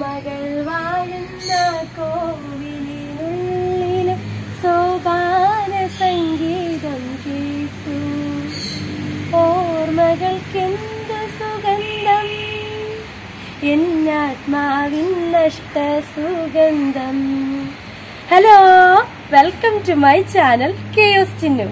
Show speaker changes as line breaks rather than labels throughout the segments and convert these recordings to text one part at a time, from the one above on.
ഓർമ്മകൾ വാഴുന്ന കോവിലിനുള്ളിലെ സോപാന സംഗീതം കേട്ടു ഓർമ്മകൾക്കെന്ത് സുഗന്ധം എന്നാത്മാവിൻ നഷ്ട സുഗന്ധം hello welcome to my channel chaos Chinnu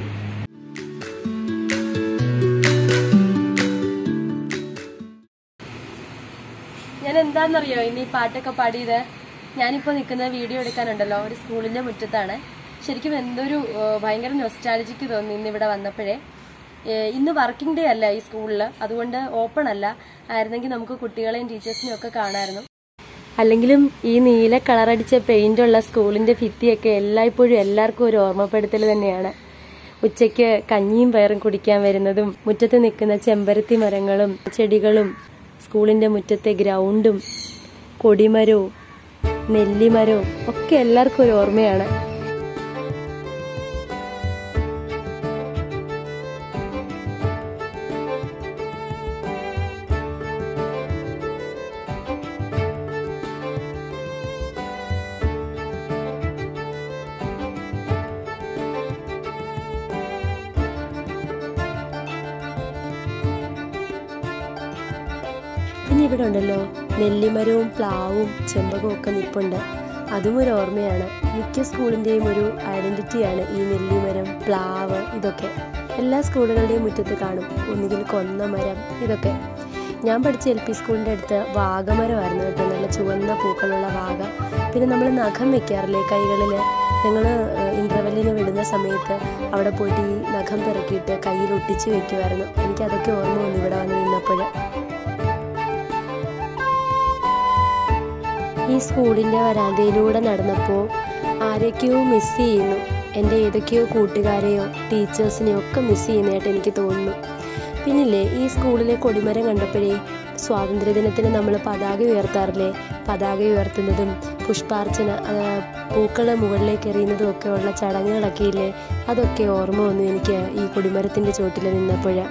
ഞാൻ എന്താണെന്നറിയോ ഇന്ന് ഈ പാട്ടൊക്കെ പാടിയത് ഞാനിപ്പോൾ നിൽക്കുന്ന വീഡിയോ എടുക്കാനുണ്ടല്ലോ ഒരു സ്കൂളിന്റെ മുറ്റത്താണ് ശരിക്കും എന്തൊരു ഏഹ്, ഭയങ്കര നൊസ്റ്റാലജിക്ക് തോന്നി ഇന്ന് ഇവിടെ വന്നപ്പോഴേ ഏഹ്, ഇന്ന് വർക്കിംഗ് ഡേ അല്ല ഈ സ്കൂളിൽ അതുകൊണ്ട് ഓപ്പൺ അല്ല ആയിരുന്നെങ്കിൽ നമുക്ക് കുട്ടികളെയും ടീച്ചേഴ്സിനെയും ഒക്കെ കാണാമായിരുന്നു അല്ലെങ്കിലും ഈ നീല കളറടിച്ച പെയിന്റ് ഉള്ള സ്കൂളിന്റെ ഭിത്തിയൊക്കെ എല്ലായ്പ്പോഴും എല്ലാവർക്കും ഒരു ഓർമ്മപ്പെടുത്തൽ തന്നെയാണ് ഉച്ചയ്ക്ക് കഞ്ഞിയും പയറും കുടിക്കാൻ വരുന്നതും മുറ്റത്ത് നിൽക്കുന്ന ചെമ്പരത്തി മരങ്ങളും ചെടികളും സ്കൂളിന്റെ മുറ്റത്തെ ഗ്രൗണ്ടും കൊടിമരവും നെല്ലിമരവും ഒക്കെ എല്ലാവർക്കും ഒരു ഓർമ്മയാണ് പിന്നെ ഇവിടെ ഉണ്ടല്ലോ നെല്ലിമരവും പ്ലാവും ചെമ്പകവും ഒക്കെ നിപ്പുണ്ട് അതും ഒരു ഓർമ്മയാണ് മിക്ക സ്കൂളിൻ്റെയും ഒരു ഐഡന്റിറ്റിയാണ് ഈ നെല്ലിമരം പ്ലാവ് ഇതൊക്കെ എല്ലാ സ്കൂളുകളുടെയും മുറ്റത്ത് കാണും ഒന്നുകിൽ കൊന്ന മരം ഇതൊക്കെ ഞാൻ പഠിച്ച എൽ പി സ്കൂളിൻ്റെ അടുത്ത് വാഗമരമായിരുന്നു കേട്ടോ നല്ല ചുവന്ന പൂക്കളുള്ള വാഗ പിന്നെ നമ്മൾ നഖം വെക്കാറില്ലേ കൈകളിൽ ഞങ്ങൾ ഇൻ്റർവെല്ലിന് വിടുന്ന സമയത്ത് അവിടെ പോയിട്ട് ഈ നഖം പിറക്കിയിട്ട് കയ്യിൽ ഒട്ടിച്ച് വെക്കുമായിരുന്നു എനിക്കതൊക്കെ ഓർമ്മ വന്നു ഇവിടെ വന്ന് നിന്നപ്പോൾ ഈ സ്കൂളിൻ്റെ വരാന്തയിലൂടെ നടന്നപ്പോൾ ആരൊക്കെയോ മിസ് ചെയ്യുന്നു എൻ്റെ ഏതൊക്കെയോ കൂട്ടുകാരെയോ ടീച്ചേഴ്സിനെയോ ഒക്കെ മിസ് ചെയ്യുന്നതായിട്ട് എനിക്ക് തോന്നുന്നു പിന്നില്ലേ ഈ സ്കൂളിലെ കൊടിമരം കണ്ടപ്പോഴേ സ്വാതന്ത്ര്യദിനത്തിന് നമ്മൾ പതാക ഉയർത്താറില്ലേ പതാക ഉയർത്തുന്നതും പുഷ്പാർച്ചന പൂക്കളെ മുകളിലേക്ക് എറിയുന്നതും ഒക്കെ ഉള്ള ചടങ്ങുകളൊക്കെ ഇല്ലേ അതൊക്കെ ഓർമ്മ വന്നു എനിക്ക് ഈ കൊടിമരത്തിൻ്റെ ചോട്ടിൽ നിന്നപ്പോഴാണ്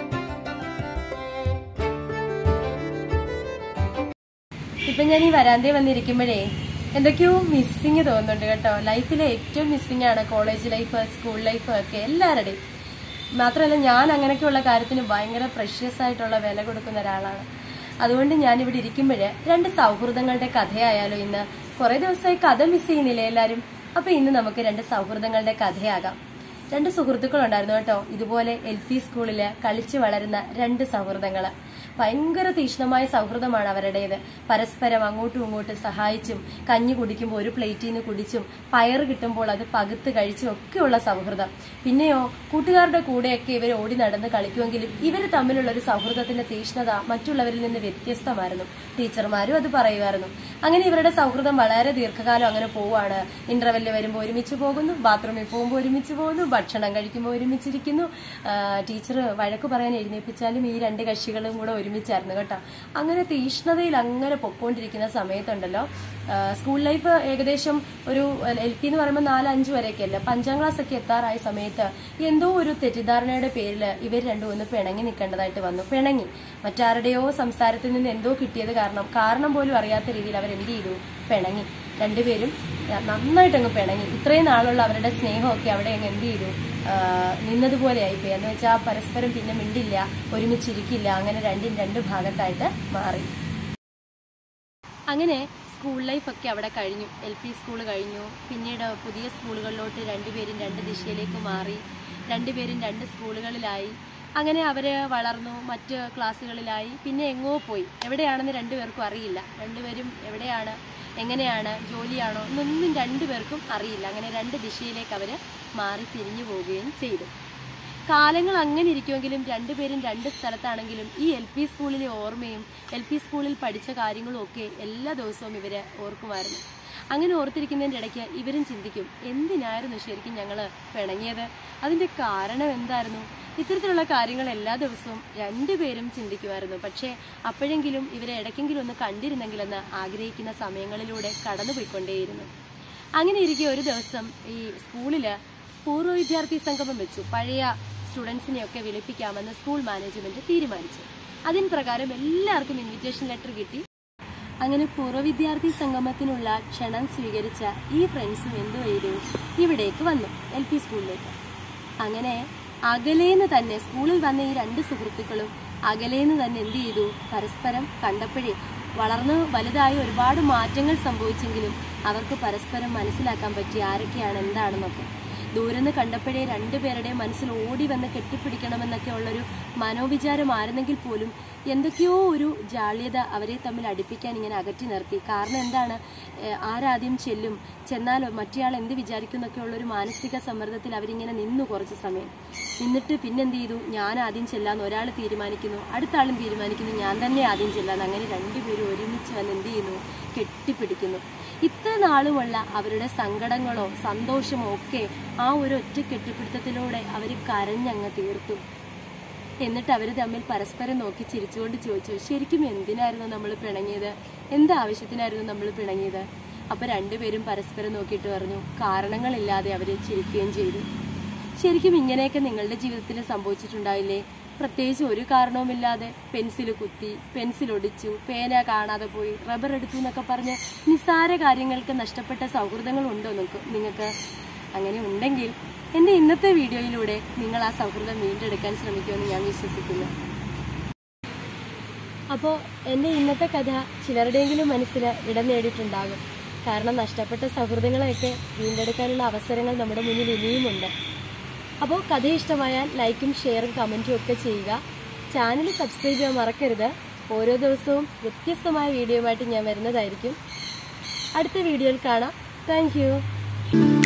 ഇപ്പൊ ഞാൻ ഈ വരാന്തയിൽ വന്നിരിക്കുമ്പോഴേ എന്തൊക്കെയോ മിസ്സിങ് തോന്നുന്നുണ്ട് കേട്ടോ ലൈഫിലെ ഏറ്റവും മിസ്സിങ് ആണ് കോളേജ് ലൈഫ് സ്കൂൾ ലൈഫ് ഒക്കെ എല്ലാവരുടെയും മാത്രമല്ല ഞാൻ അങ്ങനെയൊക്കെയുള്ള കാര്യത്തിന് ഭയങ്കര പ്രഷ്യസ് ആയിട്ടുള്ള വില കൊടുക്കുന്ന ഒരാളാണ് അതുകൊണ്ട് ഞാൻ ഇവിടെ ഇരിക്കുമ്പോൾ രണ്ട് സൗഹൃദങ്ങളുടെ കഥയായാലോ ഇന്ന് കുറെ ദിവസമായി കഥ മിസ് ചെയ്യുന്നില്ലേ എല്ലാരും അപ്പൊ ഇന്ന് നമുക്ക് രണ്ട് സൗഹൃദങ്ങളുടെ കഥയാകാം രണ്ട് സുഹൃത്തുക്കളുണ്ടായിരുന്നു കേട്ടോ ഇതുപോലെ എൽ പി സ്കൂളില് കളിച്ചു വളരുന്ന രണ്ട് സൗഹൃദങ്ങള് ഭയങ്കര തീക്ഷ്ണമായ സൗഹൃദമാണ് അവരുടേത് പരസ്പരം അങ്ങോട്ടും ഇങ്ങോട്ടും സഹായിച്ചും കഞ്ഞി കുടിക്കുമ്പോൾ ഒരു പ്ലേറ്റിൽ നിന്ന് കുടിച്ചും പയർ കിട്ടുമ്പോൾ അത് പകുത്ത് കഴിച്ചും ഒക്കെയുള്ള സൗഹൃദം പിന്നെയോ കൂട്ടുകാരുടെ കൂടെയൊക്കെ ഇവർ ഓടി നടന്ന് കളിക്കുമെങ്കിലും ഇവർ തമ്മിലുള്ള ഒരു സൗഹൃദത്തിന്റെ തീക്ഷ്ണത മറ്റുള്ളവരിൽ നിന്ന് വ്യത്യസ്തമായിരുന്നു ടീച്ചർമാരും അത് പറയുമായിരുന്നു അങ്ങനെ ഇവരുടെ സൗഹൃദം വളരെ ദീർഘകാലം അങ്ങനെ പോവാണ് ഇന്റർവെല്ല് വരുമ്പോൾ ഒരുമിച്ച് പോകുന്നു ബാത്റൂമിൽ പോകുമ്പോൾ ഒരുമിച്ച് പോകുന്നു ഭക്ഷണം കഴിക്കുമ്പോൾ ഒരുമിച്ചിരിക്കുന്നു ആ, ടീച്ചർ വഴക്ക് പറയാൻ എഴുന്നേൽപ്പിച്ചാലും ഈ രണ്ട് കക്ഷികളും കൂടെ ഒരുമിച്ചായിരുന്നു കേട്ടോ അങ്ങനെ തീഷ്ണതയിൽ അങ്ങനെ പൊക്കോണ്ടിരിക്കുന്ന സമയത്തുണ്ടല്ലോ ആ, സ്കൂൾ ലൈഫ് ഏകദേശം ഒരു എൽ പി എന്ന് പറയുമ്പോൾ നാല് അഞ്ച് വരെയൊക്കെ അല്ലേ അപ്പൊ അഞ്ചാം ക്ലാസ് ഒക്കെ എത്താറായ സമയത്ത് എന്തോ ഒരു തെറ്റിദ്ധാരണയുടെ പേരിൽ ഇവർ രണ്ടും ഒന്ന് പിണങ്ങി നിൽക്കേണ്ടതായിട്ട് വന്നു പിണങ്ങി മറ്റാരുടെയോ സംസാരത്തിൽ നിന്ന് എന്തോ കിട്ടിയത് കാരണം കാരണം പോലും അറിയാത്ത രീതിയിൽ അവർ എന്ത് ചെയ്തു പിണങ്ങി രണ്ടുപേരും നന്നായിട്ട് അങ്ങ് പിണങ്ങി ഇത്രയും നാളുള്ള അവരുടെ സ്നേഹമൊക്കെ അവിടെ അങ്ങ് എന്ത് ചെയ്തു ആ, നിന്നതുപോലെ ആയിപ്പോയി എന്ന് വെച്ചാൽ പരസ്പരം പിന്നെ മിണ്ടില്ല ഒരുമിച്ചിരിക്കില്ല അങ്ങനെ രണ്ടും രണ്ട് ഭാഗത്തായിട്ട് മാറി അങ്ങനെ സ്കൂൾ ലൈഫൊക്കെ അവിടെ കഴിഞ്ഞു എൽ പി സ്കൂൾ കഴിഞ്ഞു പിന്നീട് പുതിയ സ്കൂളുകളിലോട്ട് രണ്ടുപേരും രണ്ട് ദിശയിലേക്ക് മാറി രണ്ടുപേരും രണ്ട് സ്കൂളുകളിലായി അങ്ങനെ അവര് വളർന്നു മറ്റ് ക്ലാസ്സുകളിലായി പിന്നെ എങ്ങോ പോയി എവിടെയാണെന്ന് രണ്ടുപേർക്കും അറിയില്ല രണ്ടുപേരും എവിടെയാണ് എങ്ങനെയാണ് ജോലിയാണോ എന്നൊന്നും രണ്ടുപേർക്കും അറിയില്ല അങ്ങനെ രണ്ട് ദിശയിലേക്ക് അവര് മാറി തിരിഞ്ഞു പോവുകയും ചെയ്തു കാലങ്ങൾ അങ്ങനെ ഇരിക്കുമെങ്കിലും രണ്ടുപേരും രണ്ട് സ്ഥലത്താണെങ്കിലും ഈ എൽ പി സ്കൂളിലെ ഓർമ്മയും എൽ പി സ്കൂളിൽ പഠിച്ച കാര്യങ്ങളും ഒക്കെ എല്ലാ ദിവസവും ഇവര് ഓർക്കുമായിരുന്നു അങ്ങനെ ഓർത്തിരിക്കുന്നതിൻ്റെ ഇടയ്ക്ക് ഇവരും ചിന്തിക്കും എന്തിനായിരുന്നു ശരിക്കും ഞങ്ങൾ പിണങ്ങിയത് അതിന്റെ കാരണം എന്തായിരുന്നു ഇത്തരത്തിലുള്ള കാര്യങ്ങൾ എല്ലാ ദിവസവും രണ്ടുപേരും ചിന്തിക്കുമായിരുന്നു പക്ഷേ അപ്പോഴെങ്കിലും ഇവരെ ഇടയ്ക്കെങ്കിലും ഒന്ന് കണ്ടിരുന്നെങ്കിലെന്ന് ആഗ്രഹിക്കുന്ന സമയങ്ങളിലൂടെ കടന്നുപോയിക്കൊണ്ടേയിരുന്നു അങ്ങനെ ഇരിക്കെ ഒരു ദിവസം ഈ സ്കൂളില് പൂർവ്വ വിദ്യാർത്ഥി സംഗമം വെച്ചു പഴയ സ്റ്റുഡൻസിനെയൊക്കെ വിളിപ്പിക്കാമെന്ന് സ്കൂൾ മാനേജ്മെന്റ് തീരുമാനിച്ചു അതിൻ പ്രകാരം എല്ലാവർക്കും ഇൻവിറ്റേഷൻ ലെറ്റർ കിട്ടി അങ്ങനെ പൂർവ്വ വിദ്യാർത്ഥി സംഗമത്തിനുള്ള ക്ഷണം സ്വീകരിച്ച ഈ ഫ്രണ്ട്സും എന്തു ചെയ്തു ഇവിടേക്ക് വന്നു എൽ പി സ്കൂളിലേക്ക് അങ്ങനെ അകലേന്ന് തന്നെ സ്കൂളിൽ വന്ന ഈ രണ്ട് സുഹൃത്തുക്കളും അകലേന്ന് തന്നെ എന്ത് ചെയ്തു പരസ്പരം കണ്ടപ്പോഴേ വളർന്ന് വലുതായി ഒരുപാട് മാറ്റങ്ങൾ സംഭവിച്ചെങ്കിലും അവർക്ക് പരസ്പരം മനസ്സിലാക്കാൻ പറ്റി ആരൊക്കെയാണ് എന്താണെന്നൊക്കെ ദൂരെന്ന് കണ്ടപ്പോഴേ രണ്ടുപേരുടെ മനസ്സിൽ ഓടി വന്ന് കെട്ടിപ്പിടിക്കണമെന്നൊക്കെ ഉള്ളൊരു മനോവിചാരം ആയിരുന്നെങ്കിൽ പോലും എന്തൊക്കെയോ ഒരു ജാള്യത അവരെ തമ്മിൽ അടുപ്പിക്കാൻ ഇങ്ങനെ അകറ്റി നിർത്തി കാരണം എന്താണ് ഏഹ് ആരാദ്യം ചെല്ലും ചെന്നാൽ മറ്റേയാൾ എന്ത് വിചാരിക്കും എന്നൊക്കെ ഉള്ളൊരു മാനസിക സമ്മർദ്ദത്തിൽ അവരിങ്ങനെ നിന്നു കുറച്ച് സമയം നിന്നിട്ട് പിന്നെന്ത് ചെയ്തു ഞാൻ ആദ്യം ചെല്ലാന്ന് ഒരാൾ തീരുമാനിക്കുന്നു അടുത്ത ആളും തീരുമാനിക്കുന്നു ഞാൻ തന്നെ ആദ്യം ചെല്ലാന്ന് അങ്ങനെ രണ്ടുപേരും ഒരുമിച്ച് വന്ന് എന്ത് ചെയ്യുന്നു കെട്ടിപ്പിടിക്കുന്നു ഇത്ര നാളുമുള്ള അവരുടെ സങ്കടങ്ങളോ സന്തോഷമോ ഒക്കെ ആ ഒരു ഒറ്റ കെട്ടിപ്പിടുത്തത്തിലൂടെ അവർ കരഞ്ഞങ്ങ് തീർത്തു എന്നിട്ട് അവർ തമ്മിൽ പരസ്പരം നോക്കി ചിരിച്ചുകൊണ്ട് ചോദിച്ചു ശരിക്കും എന്തിനായിരുന്നു നമ്മൾ പിണങ്ങിയത് എന്ത് ആവശ്യത്തിനായിരുന്നു നമ്മൾ പിണങ്ങിയത് അപ്പൊ രണ്ടുപേരും പരസ്പരം നോക്കിയിട്ട് പറഞ്ഞു കാരണങ്ങളില്ലാതെ അവർ ചിരിക്കുകയും ചെയ്തു ശരിക്കും ഇങ്ങനെയൊക്കെ നിങ്ങളുടെ ജീവിതത്തിൽ സംഭവിച്ചിട്ടുണ്ടായില്ലേ പ്രത്യേകിച്ച് ഒരു കാരണവുമില്ലാതെ പെൻസിൽ കുത്തി പെൻസിൽ ഒടിച്ചു പേന കാണാതെ പോയി റബ്ബർ എടുത്തു എന്നൊക്കെ പറഞ്ഞ് നിസ്സാര കാര്യങ്ങൾക്ക് നഷ്ടപ്പെട്ട സൗഹൃദങ്ങൾ ഉണ്ടോ നിങ്ങൾക്ക് നിങ്ങൾക്ക് അങ്ങനെ ഉണ്ടെങ്കിൽ എൻ്റെ ഇന്നത്തെ വീഡിയോയിലൂടെ നിങ്ങൾ ആ സൗഹൃദം വീണ്ടെടുക്കാൻ ശ്രമിക്കുമെന്ന് ഞാൻ വിശ്വസിക്കുന്നു അപ്പോൾ എൻ്റെ ഇന്നത്തെ കഥ ചിലരുടെയെങ്കിലും മനസ്സിൽ ഇടം നേടിയിട്ടുണ്ടാകും കാരണം നഷ്ടപ്പെട്ട സൗഹൃദങ്ങളെയൊക്കെ വീണ്ടെടുക്കാനുള്ള അവസരങ്ങൾ നമ്മുടെ മുന്നിൽ ഇനിയുമുണ്ട് അപ്പോൾ കഥ ഇഷ്ടമായാൽ ലൈക്കും ഷെയറും കമൻറ്റും ഒക്കെ ചെയ്യുക ചാനൽ സബ്സ്ക്രൈബ് ചെയ്യാൻ മറക്കരുത് ഓരോ ദിവസവും വ്യത്യസ്തമായ വീഡിയോയുമായിട്ട് ഞാൻ വരുന്നതായിരിക്കും അടുത്ത വീഡിയോയിൽ കാണാം താങ്ക്